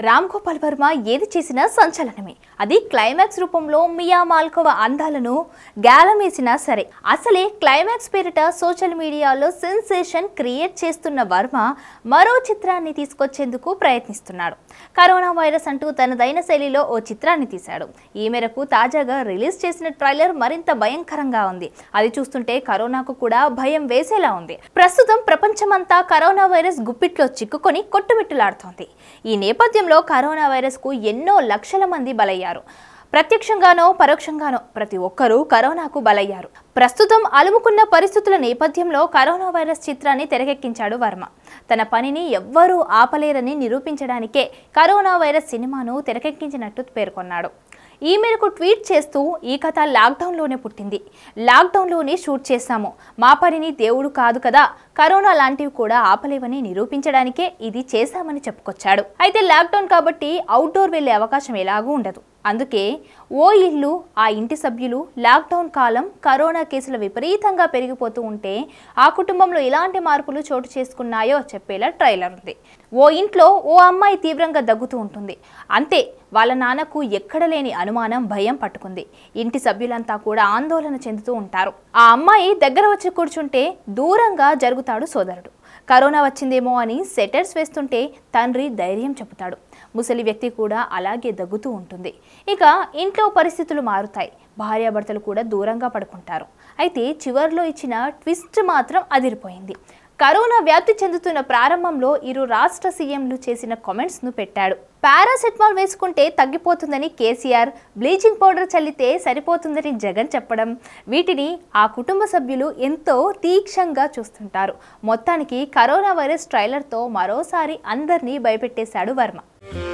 రామ్ గోపాల్ వర్మ ఏది చేసినా సంచలనమే అది క్లైమాక్స్ రూపంలో మియా మాల్కోవ అందాలను గాలమేసినా సరే అసలే క్లైమాక్స్ పేరిట సోషల్ మీడియాలో సెన్సేషన్ క్రియేట్ చేస్తున్న వర్మ మరో చిత్రాన్ని తీసుకొచ్చేందుకు ప్రయత్నిస్తున్నాడు కరోనా వైరస్ అంటూ తనదైన శైలిలో ఓ చిత్రాన్ని తీశాడు ఈ మేరకు తాజాగా రిలీజ్ చేసిన ట్రైలర్ మరింత భయంకరంగా ఉంది అది చూస్తుంటే కరోనాకు కూడా భయం వేసేలా ఉంది ప్రస్తుతం ప్రపంచమంతా కరోనా వైరస్ గుప్పిట్లో చిక్కుకొని కొట్టుమిట్టులాడుతోంది ఈ నేపథ్యంలో కరోనా వైరస్కు ఎన్నో లక్షల మంది బలయ్యారు ప్రత్యక్షంగానో పరోక్షంగానో ప్రతి ఒక్కరూ కరోనాకు బలయ్యారు ప్రస్తుతం అలుముకున్న పరిస్థితుల నేపథ్యంలో కరోనా వైరస్ చిత్రాన్ని తెరకెక్కించాడు వర్మ తన పనిని ఎవ్వరూ ఆపలేరని నిరూపించడానికే కరోనా వైరస్ సినిమాను తెరకెక్కించినట్టు పేర్కొన్నాడు ఈ మేరకు ట్వీట్ చేస్తూ ఈ కథ లాక్డౌన్లోనే పుట్టింది లాక్డౌన్లోనే షూట్ చేశాము మా పనిని దేవుడు కాదు కదా కరోనా లాంటివి కూడా ఆపలేవని నిరూపించడానికే ఇది చేశామని చెప్పుకొచ్చాడు అయితే లాక్డౌన్ కాబట్టి అవుట్డోర్ వెళ్లే అవకాశం ఎలాగూ ఉండదు అందుకే ఓ ఇల్లు ఆ ఇంటి సభ్యులు లాక్డౌన్ కాలం కరోనా కేసులు విపరీతంగా పెరిగిపోతూ ఉంటే ఆ కుటుంబంలో ఎలాంటి మార్పులు చోటు చేసుకున్నాయో చెప్పేలా ట్రైలర్ ఉంది ఓ ఇంట్లో ఓ అమ్మాయి తీవ్రంగా దగ్గుతూ ఉంటుంది అంతే వాళ్ళ నాన్నకు ఎక్కడ లేని అనుమానం భయం పట్టుకుంది ఇంటి సభ్యులంతా కూడా ఆందోళన చెందుతూ ఉంటారు ఆ అమ్మాయి దగ్గర వచ్చి కూర్చుంటే దూరంగా జరుగుతాడు సోదరుడు కరోనా వచ్చిందేమో అని సెటర్స్ వేస్తుంటే తండ్రి ధైర్యం చెబుతాడు ముసలి వ్యక్తి కూడా అలాగే దగ్గుతూ ఉంటుంది ఇక ఇంట్లో పరిస్థితులు మారుతాయి భార్యాభర్తలు కూడా దూరంగా పడుకుంటారు అయితే చివర్లో ఇచ్చిన ట్విస్ట్ మాత్రం అదిరిపోయింది కరోనా వ్యాప్తి చెందుతున్న ప్రారంభంలో ఇరు రాష్ట్ర సీఎంలు చేసిన కామెంట్స్ను పెట్టాడు పారాసెటమాల్ వేసుకుంటే తగ్గిపోతుందని కేసీఆర్ బ్లీచింగ్ పౌడర్ చల్లితే సరిపోతుందని జగన్ చెప్పడం వీటిని ఆ కుటుంబ సభ్యులు ఎంతో తీక్షంగా చూస్తుంటారు మొత్తానికి కరోనా వైరస్ ట్రైలర్తో మరోసారి అందరినీ భయపెట్టేశాడు వర్మ